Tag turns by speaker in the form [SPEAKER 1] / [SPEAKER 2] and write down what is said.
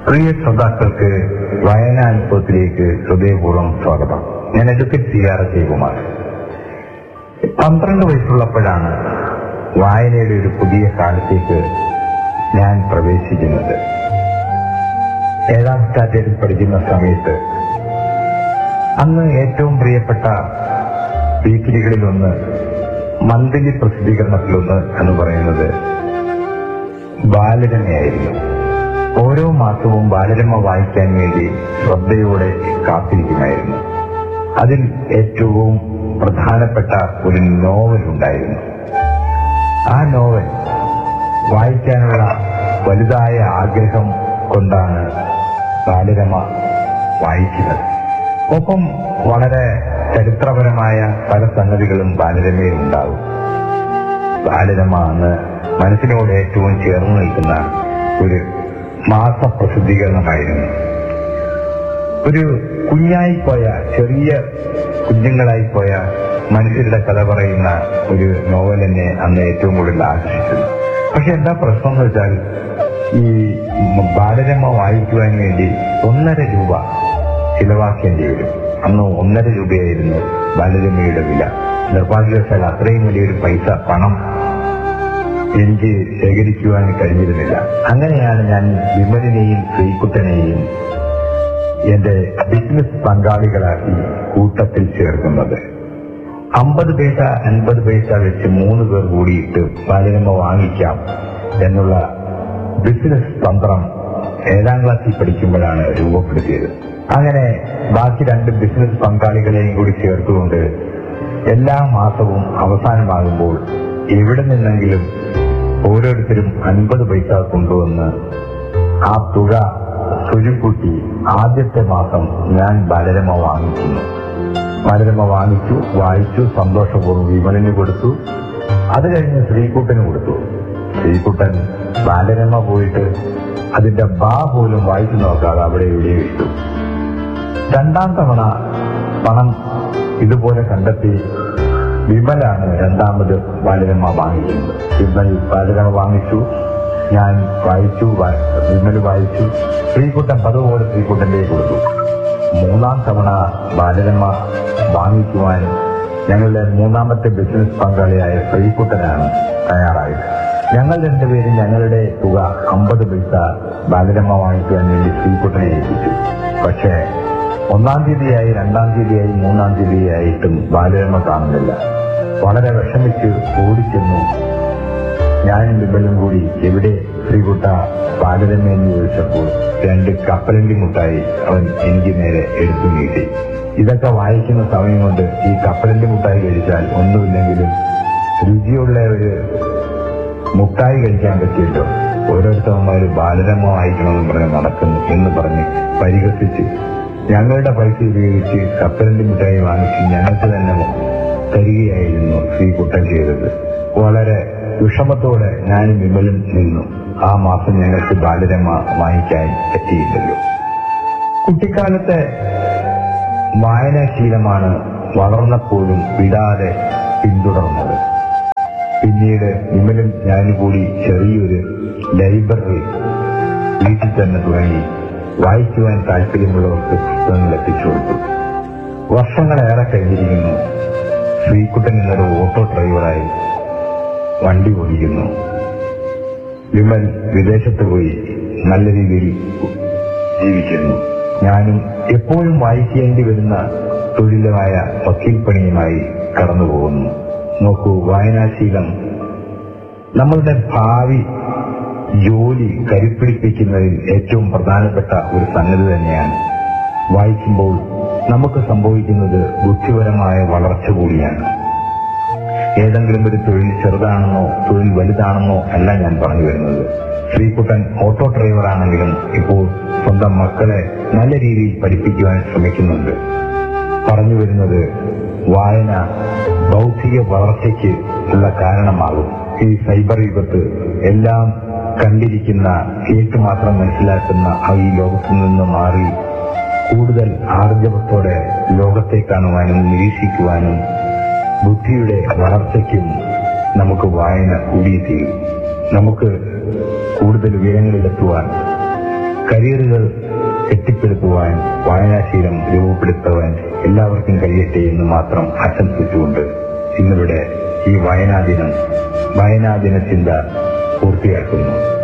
[SPEAKER 1] പ്രിയ ശ്രോതാക്കൾക്ക് വായനാനുഭവത്തിലേക്ക് ഹൃദയപൂർവ്വം സ്വാഗതം ഞാൻ അഡ്വക്കേറ്റ് സി ആർ ജയകുമാർ പന്ത്രണ്ട് വയസ്സുള്ളപ്പോഴാണ് വായനയുടെ ഒരു പുതിയ കാലത്തേക്ക് ഞാൻ പ്രവേശിക്കുന്നത് ഏഴാം സ്റ്റാൻഡേർഡിൽ പഠിക്കുന്ന സമയത്ത് അന്ന് ഏറ്റവും പ്രിയപ്പെട്ട വീക്കിലികളിലൊന്ന് മന്ത്ലി പ്രസിദ്ധീകരണത്തിലൊന്ന് എന്ന് പറയുന്നത് ബാലരമയായിരുന്നു ഓരോ മാസവും ബാലരമ വായിക്കാൻ വേണ്ടി ശ്രദ്ധയോടെ കാത്തിരിക്കുമായിരുന്നു അതിൽ ഏറ്റവും പ്രധാനപ്പെട്ട ഒരു നോവൽ ഉണ്ടായിരുന്നു ആ നോവൽ വായിക്കാനുള്ള വലുതായ ആഗ്രഹം കൊണ്ടാണ് ബാലരമ വായിക്കുന്നത് ഒപ്പം വളരെ ചരിത്രപരമായ പല സംഗതികളും ബാലരമയിൽ ഉണ്ടാകും ബാലരമ എന്ന് മനസ്സിനോട് ഏറ്റവും ചേർന്ന് നിൽക്കുന്ന ഒരു മാസ പ്രസിദ്ധീകരണമായിരുന്നു ഒരു കുഞ്ഞായിപ്പോയ ചെറിയ കുഞ്ഞുങ്ങളായിപ്പോയ മനുഷ്യരുടെ കഥ പറയുന്ന ഒരു നോവൽ എന്നെ അന്ന് ഏറ്റവും കൂടുതൽ ആകർഷിച്ചത് പക്ഷെ എന്താ പ്രശ്നം എന്ന് വെച്ചാൽ ഈ ബാലരമ വായിക്കുവാൻ വേണ്ടി ഒന്നര രൂപ ചിലവാക്കേണ്ടി വരും അന്ന് ഒന്നര രൂപയായിരുന്നു ബാലരമയുടെ വില നിർഭാഗ്യവശാൽ അത്രയും വലിയൊരു പൈസ പണം എനിക്ക് ശേഖരിക്കുവാൻ കഴിഞ്ഞിരുന്നില്ല അങ്ങനെയാണ് ഞാൻ വിമലിനെയും ശ്രീകുട്ടനെയും എന്റെ ബിസിനസ് പങ്കാളികളാക്കി കൂട്ടത്തിൽ ചേർക്കുന്നത് അമ്പത് പൈസ അൻപത് പൈസ വെച്ച് മൂന്ന് പേർ കൂടിയിട്ട് ബാലരമ വാങ്ങിക്കാം എന്നുള്ള ബിസിനസ് തന്ത്രം ഏഴാം ക്ലാസ്സിൽ പഠിക്കുമ്പോഴാണ് രൂപപ്പെടുത്തിയത് അങ്ങനെ ബാക്കി രണ്ട് ബിസിനസ് പങ്കാളികളെയും കൂടി ചേർത്തുകൊണ്ട് എല്ലാ മാസവും അവസാനമാകുമ്പോൾ എവിടെ നിന്നെങ്കിലും ഓരോരുത്തരും അൻപത് പൈസ കൊണ്ടുവന്ന് ആ തുക ചുരുക്കൂട്ടി ആദ്യത്തെ മാസം ഞാൻ ബാലരമ വാങ്ങിക്കുന്നു ബാലരമ വാങ്ങിച്ചു വായിച്ചു സന്തോഷപൂർവ്വം വിമലിന് കൊടുത്തു അത് കഴിഞ്ഞ് ശ്രീകുട്ടന് കൊടുത്തു ശ്രീകുട്ടൻ ബാലരമ പോയിട്ട് അതിന്റെ ബാ പോലും വായിച്ചു നോക്കാതെ അവിടെ എവിടെയോ ഇട്ടു രണ്ടാം തവണ പണം ഇതുപോലെ കണ്ടെത്തി വിമലാണ് രണ്ടാമത് ബാലരമ വാങ്ങിക്കുന്നത് വിമൽ ബാലരമ വാങ്ങിച്ചു ഞാൻ വായിച്ചു വാ- വിമൽ വായിച്ചു ശ്രീകുട്ടൻ പതുപോലെ ശ്രീകുട്ടന്റെ കൊടുത്തു മൂന്നാം തവണ ബാലരമ വാങ്ങിക്കുവാൻ ഞങ്ങളുടെ മൂന്നാമത്തെ ബിസിനസ് പങ്കാളിയായ ശ്രീകുട്ടനാണ് തയ്യാറായത് ഞങ്ങൾ രണ്ടുപേരും ഞങ്ങളുടെ തുക അമ്പത് പൈസ ബാലരമ വാങ്ങിക്കുവാൻ വേണ്ടി ശ്രീകുട്ടനെ ഏൽപ്പിച്ചു പക്ഷേ ഒന്നാം തീയതിയായി രണ്ടാം തീയതിയായി മൂന്നാം തീയതിയായിട്ടും ബാലരമ കാണുന്നില്ല വളരെ വിഷമിച്ച് ഓടിച്ചെന്നു ഞാനും വിമലും കൂടി എവിടെ ശ്രീകുട്ട ബാലരമ എന്ന് ചോദിച്ചപ്പോൾ രണ്ട് കപ്പലണ്ടി മുട്ടായി അവൻ എനിക്ക് നേരെ എടുത്തു നീട്ടി ഇതൊക്കെ വായിക്കുന്ന സമയം കൊണ്ട് ഈ കപ്പലണ്ടി മുട്ടായി കഴിച്ചാൽ ഒന്നുമില്ലെങ്കിലും രുചിയുള്ള ഒരു മുട്ടായി കഴിക്കാൻ പറ്റിയല്ലോ ഓരോരുത്തന്മാര് ബാലരമ വായിക്കണമെന്ന് പറഞ്ഞ് നടക്കുന്നു എന്ന് പറഞ്ഞ് പരിഹസിച്ച് ഞങ്ങളുടെ പൈസ ഉപയോഗിച്ച് കപ്പലണ്ടി മിഠായി വാങ്ങിച്ച് ഞങ്ങൾക്ക് തന്നെ തരികയായിരുന്നു ശ്രീകുട്ടൻ ചെയ്തത് വളരെ വിഷമത്തോടെ ഞാനും വിമലും നിന്നു ആ മാസം ഞങ്ങൾക്ക് ബാലരമ വാങ്ങിക്കാൻ പറ്റിയില്ലല്ലോ കുട്ടിക്കാലത്തെ വായനാശീലമാണ് വളർന്നപ്പോഴും വിടാതെ പിന്തുടർന്നത് പിന്നീട് വിമലും ഞാനും കൂടി ചെറിയൊരു ലൈബ്രറി വീട്ടിൽ തന്നെ തുടങ്ങി വായിക്കുവാൻ താല്പര്യമുള്ളവർക്ക് പുസ്തകങ്ങൾ എത്തിച്ചു കൊടുത്തു വർഷങ്ങളേറെ കഴിഞ്ഞിരിക്കുന്നു ശ്രീകുട്ടൻ എന്നൊരു ഓട്ടോ ഡ്രൈവറായി വണ്ടി ഓടിക്കുന്നു വിമൽ വിദേശത്ത് പോയി നല്ല രീതിയിൽ ജീവിക്കുന്നു ഞാനും എപ്പോഴും വായിക്കേണ്ടി വരുന്ന തൊഴിലുമായ വക്കീൽ പണിയുമായി കടന്നു പോകുന്നു നോക്കൂ വായനാശീലം നമ്മളുടെ ഭാവി ജോലി കരുപ്പിടിപ്പിക്കുന്നതിൽ ഏറ്റവും പ്രധാനപ്പെട്ട ഒരു സംഗതി തന്നെയാണ് വായിക്കുമ്പോൾ നമുക്ക് സംഭവിക്കുന്നത് ബുദ്ധിപരമായ വളർച്ച കൂടിയാണ് ഏതെങ്കിലും ഒരു തൊഴിൽ ചെറുതാണെന്നോ തൊഴിൽ വലുതാണെന്നോ അല്ല ഞാൻ പറഞ്ഞു വരുന്നത് ശ്രീകുട്ടൻ ഓട്ടോ ഡ്രൈവർ ആണെങ്കിലും ഇപ്പോൾ സ്വന്തം മക്കളെ നല്ല രീതിയിൽ പഠിപ്പിക്കുവാൻ ശ്രമിക്കുന്നുണ്ട് പറഞ്ഞു വരുന്നത് വായന ബൗദ്ധിക വളർച്ചയ്ക്ക് ഉള്ള കാരണമാകും ഈ സൈബർ യുഗത്ത് എല്ലാം കണ്ടിരിക്കുന്ന കേട്ട് മാത്രം മനസ്സിലാക്കുന്ന ആ ഈ ലോകത്തു നിന്ന് മാറി കൂടുതൽ ആർജവത്തോടെ ലോകത്തെ കാണുവാനും നിരീക്ഷിക്കുവാനും ബുദ്ധിയുടെ വളർച്ചയ്ക്കും നമുക്ക് വായന കൂടിയേ തീരും നമുക്ക് കൂടുതൽ ഉയരങ്ങളിലെത്തുവാൻ കരിയറുകൾ കെട്ടിപ്പടുക്കുവാൻ വായനാശീലം രൂപപ്പെടുത്തുവാൻ എല്ലാവർക്കും കഴിയട്ടെ എന്ന് മാത്രം ആശംസിച്ചുകൊണ്ട് ഇന്നിവിടെ ഈ വായനാദിനം വായനാദിന ചിന്ത പൂർത്തിയാക്കുന്നു